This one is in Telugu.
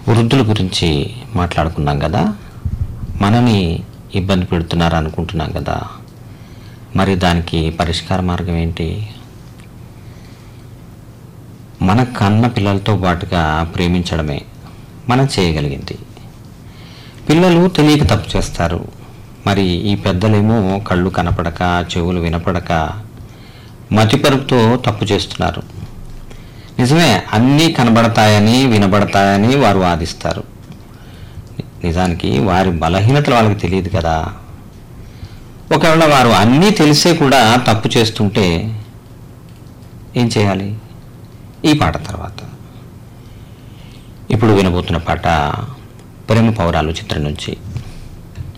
వృద్ధుల గురించి మాట్లాడుకున్నాం కదా మనని ఇబ్బంది పెడుతున్నారు అనుకుంటున్నాం కదా మరి దానికి పరిష్కార మార్గం ఏంటి మన కన్న పిల్లలతో పాటుగా ప్రేమించడమే మనం చేయగలిగింది పిల్లలు తెలియక తప్పు చేస్తారు మరి ఈ పెద్దలేమో కళ్ళు కనపడక చెవులు వినపడక మతిపరుపుతో తప్పు చేస్తున్నారు నిజమే అన్నీ కనబడతాయని వినబడతాయని వారు వాదిస్తారు నిజానికి వారి బలహీనతలు వాళ్ళకి తెలియదు కదా ఒకవేళ వారు అన్నీ తెలిసే కూడా తప్పు చేస్తుంటే ఏం చేయాలి ఈ పాట తర్వాత ఇప్పుడు వినబోతున్న పాట ప్రేమ పౌరాలు చిత్రం నుంచి